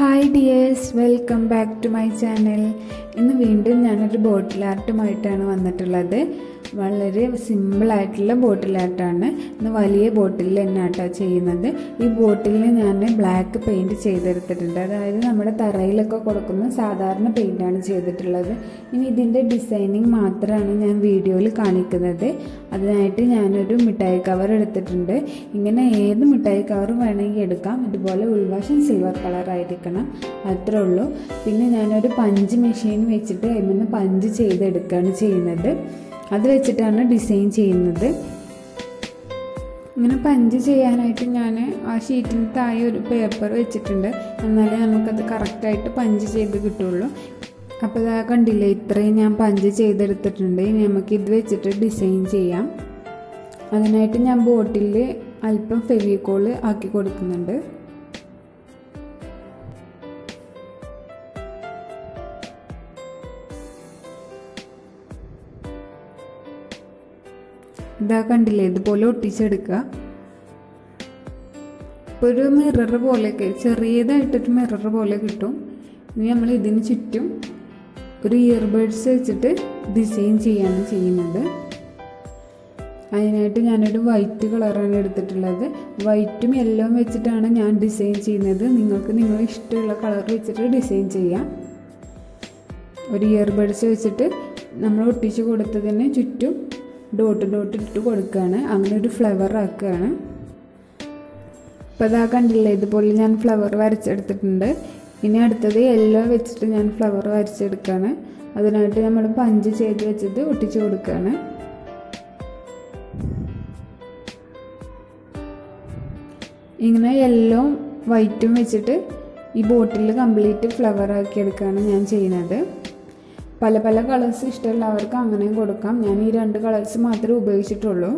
hi dears welcome back to my channel ഇന്ന് വീണ്ടും ഞാനൊരു ബോട്ടിൽ ആർട്ടുമായിട്ടാണ് വന്നിട്ടുള്ളത് വളരെ സിമ്പിളായിട്ടുള്ള ബോട്ടിൽ ആർട്ടാണ് ഇന്ന് വലിയ ബോട്ടിൽ തന്നെയാട്ടോ ചെയ്യുന്നത് ഈ ബോട്ടിലിന് ഞാൻ ബ്ലാക്ക് പെയിൻറ് ചെയ്തെടുത്തിട്ടുണ്ട് അതായത് നമ്മുടെ തറയിലൊക്കെ കൊടുക്കുന്ന സാധാരണ പെയിൻ്റാണ് ചെയ്തിട്ടുള്ളത് ഇനി ഇതിൻ്റെ ഡിസൈനിങ് മാത്രമാണ് ഞാൻ വീഡിയോയിൽ കാണിക്കുന്നത് അതിനായിട്ട് ഞാനൊരു മിഠായി കവർ എടുത്തിട്ടുണ്ട് ഇങ്ങനെ ഏത് മിഠായി കവർ വേണമെങ്കിൽ എടുക്കാം ഇതുപോലെ ഉൾവശം സിൽവർ കളർ ആയിരിക്കണം അത്രേ ഉള്ളൂ പിന്നെ ഞാനൊരു പഞ്ച് മെഷീൻ വെച്ചിട്ട് അതിൽ നിന്ന് പഞ്ച് ചെയ്തെടുക്കുകയാണ് ചെയ്യുന്നത് അത് വെച്ചിട്ടാണ് ഡിസൈൻ ചെയ്യുന്നത് ഇങ്ങനെ പഞ്ച് ചെയ്യാനായിട്ട് ഞാൻ ആ ഷീറ്റിന് താഴെ ഒരു പേപ്പർ വെച്ചിട്ടുണ്ട് എന്നാലേ നമുക്കത് കറക്റ്റായിട്ട് പഞ്ച് ചെയ്ത് കിട്ടുള്ളൂ അപ്പോൾ ഇതാ കണ്ടില്ലേ ഇത്രയും ഞാൻ പഞ്ച് ചെയ്തെടുത്തിട്ടുണ്ട് ഇനി നമുക്ക് ഇത് വെച്ചിട്ട് ഡിസൈൻ ചെയ്യാം അതിനായിട്ട് ഞാൻ ബോട്ടിൽ അല്പം ഫെവിക്കോൾ ആക്കി കൊടുക്കുന്നുണ്ട് ഇതാ കണ്ടില്ലേ ഇതുപോലെ ഒട്ടിച്ചെടുക്കുക ഇപ്പോൾ ഒരു മിറർ പോലെയൊക്കെ ചെറിയതായിട്ടൊരു മിറർ പോലെ കിട്ടും ഇനി നമ്മൾ ഇതിന് ചുറ്റും ഒരു ഇയർബഡ്സ് വെച്ചിട്ട് ഡിസൈൻ ചെയ്യാണ് ചെയ്യുന്നത് അതിനായിട്ട് ഞാനൊരു വൈറ്റ് കളറാണ് എടുത്തിട്ടുള്ളത് വൈറ്റും യെല്ലോയും വെച്ചിട്ടാണ് ഞാൻ ഡിസൈൻ ചെയ്യുന്നത് നിങ്ങൾക്ക് നിങ്ങൾ ഇഷ്ടമുള്ള കളർ വെച്ചിട്ട് ഡിസൈൻ ചെയ്യാം ഒരു ഇയർബഡ്സ് വെച്ചിട്ട് നമ്മൾ ഒട്ടിച്ച് കൊടുത്തതിന് ചുറ്റും ഡോട്ട് ഡോട്ട് ഇട്ട് കൊടുക്കുകയാണ് അങ്ങനെ ഒരു ഫ്ലവർ ആക്കുകയാണ് അപ്പോൾ അതാ കണ്ടില്ലേ ഇതുപോലെ ഞാൻ ഫ്ലവർ വരച്ചെടുത്തിട്ടുണ്ട് ഇനി അടുത്തത് യെല്ലോ വെച്ചിട്ട് ഞാൻ ഫ്ലവർ വരച്ചെടുക്കുകയാണ് അതിനായിട്ട് നമ്മൾ പഞ്ച് ചെയ്ത് വെച്ചത് ഒട്ടിച്ചു കൊടുക്കുകയാണ് ഇങ്ങനെ യെല്ലോ വൈറ്റും വെച്ചിട്ട് ഈ ബോട്ടിൽ കംപ്ലീറ്റ് ഫ്ലവർ ആക്കി എടുക്കുകയാണ് ഞാൻ ചെയ്യുന്നത് പല പല കളേഴ്സ് ഇഷ്ടമുള്ളവർക്ക് അങ്ങനെയും കൊടുക്കാം ഞാൻ ഈ രണ്ട് കളേഴ്സ് മാത്രമേ ഉപയോഗിച്ചിട്ടുള്ളൂ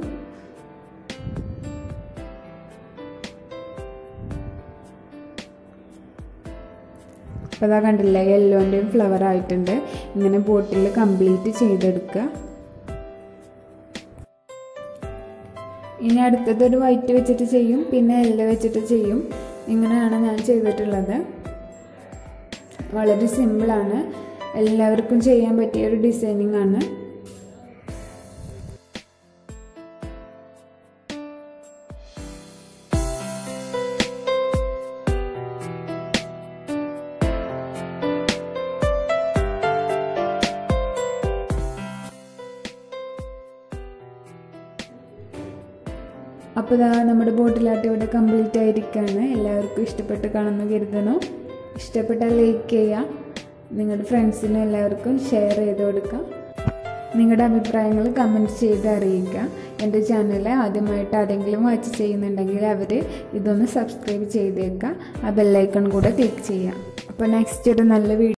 അപ്പോൾ അതാ കണ്ടില്ലേ യെല്ലോൻ്റെയും ഫ്ലവർ ആയിട്ടുണ്ട് ഇങ്ങനെ ബോട്ടിൽ കംപ്ലീറ്റ് ചെയ്തെടുക്കുക ഇനി അടുത്തത് ഒരു വൈറ്റ് വെച്ചിട്ട് ചെയ്യും പിന്നെ യെല്ലോ വെച്ചിട്ട് ചെയ്യും ഇങ്ങനെയാണ് ഞാൻ ചെയ്തിട്ടുള്ളത് വളരെ സിമ്പിളാണ് എല്ലാവർക്കും ചെയ്യാൻ പറ്റിയ ഒരു ഡിസൈനിങ് ആണ് അപ്പോൾ ഇതാ നമ്മുടെ ബോട്ടിലാട്ട് ഇവിടെ കംപ്ലീറ്റ് ആയിരിക്കുകയാണ് എല്ലാവർക്കും ഇഷ്ടപ്പെട്ട് കാണുന്നു കരുതണോ ഇഷ്ടപ്പെട്ടാൽ ലൈക്ക് ചെയ്യുക നിങ്ങളുടെ ഫ്രണ്ട്സിനും എല്ലാവർക്കും ഷെയർ ചെയ്ത് കൊടുക്കുക നിങ്ങളുടെ അഭിപ്രായങ്ങൾ കമൻറ്റ് ചെയ്ത് അറിയിക്കുക എൻ്റെ ചാനൽ ആദ്യമായിട്ട് ആരെങ്കിലും വാച്ച് ചെയ്യുന്നുണ്ടെങ്കിൽ അവർ ഇതൊന്ന് സബ്സ്ക്രൈബ് ചെയ്തേക്കുക ആ ബെല്ലൈക്കൺ കൂടെ ക്ലിക്ക് ചെയ്യുക അപ്പോൾ നെക്സ്റ്റ് ഒരു നല്ല വീഡിയോ